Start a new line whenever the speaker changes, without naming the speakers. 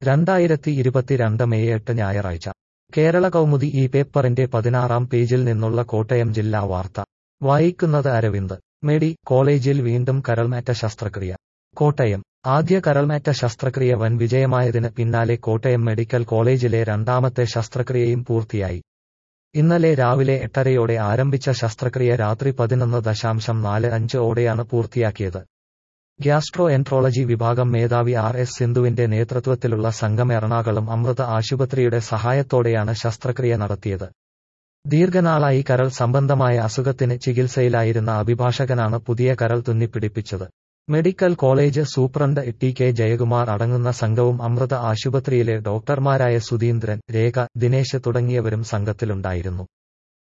രണ്ടായിരത്തി ഇരുപത്തിരണ്ട് മെയ് എട്ട് ഞായറാഴ്ച കേരള കൗമുദി ഈ പേപ്പറിന്റെ പതിനാറാം പേജിൽ നിന്നുള്ള കോട്ടയം ജില്ലാ വാർത്ത വായിക്കുന്നത് അരവിന്ദ് മെഡി കോളേജിൽ വീണ്ടും കരൾമാറ്റ ശസ്ത്രക്രിയ കോട്ടയം ആദ്യ കരൾമാറ്റ ശസ്ത്രക്രിയ വൻ വിജയമായതിന് പിന്നാലെ കോട്ടയം മെഡിക്കൽ കോളേജിലെ രണ്ടാമത്തെ ശസ്ത്രക്രിയയും പൂർത്തിയായി ഇന്നലെ രാവിലെ എട്ടരയോടെ ആരംഭിച്ച ശസ്ത്രക്രിയ രാത്രി പതിനൊന്ന് ദശാംശം നാല് അഞ്ച് ഓടെയാണ് പൂർത്തിയാക്കിയത് ഗ്യാസ്ട്രോ എൻട്രോളജി വിഭാഗം മേധാവി ആർ എസ് സിന്ധുവിന്റെ നേതൃത്വത്തിലുള്ള സംഘം എറണാകുളം അമൃത ആശുപത്രിയുടെ സഹായത്തോടെയാണ് ശസ്ത്രക്രിയ നടത്തിയത് ദീർഘനാളായി കരൾ സംബന്ധമായ അസുഖത്തിന് ചികിത്സയിലായിരുന്ന അഭിഭാഷകനാണ് പുതിയ കരൾ തുന്നിപ്പിടിപ്പിച്ചത് medical college superintendent T K Jayakumar അടങ്ങുന്ന സംഘവും അമൃത ആശുപത്രിയിലെ ഡോക്ടർമാരായ സുധീന്ദ്രൻ രേഖ ദിനേശ് തുടങ്ങിയവരും സംഘത്തിലുണ്ടായിരുന്നു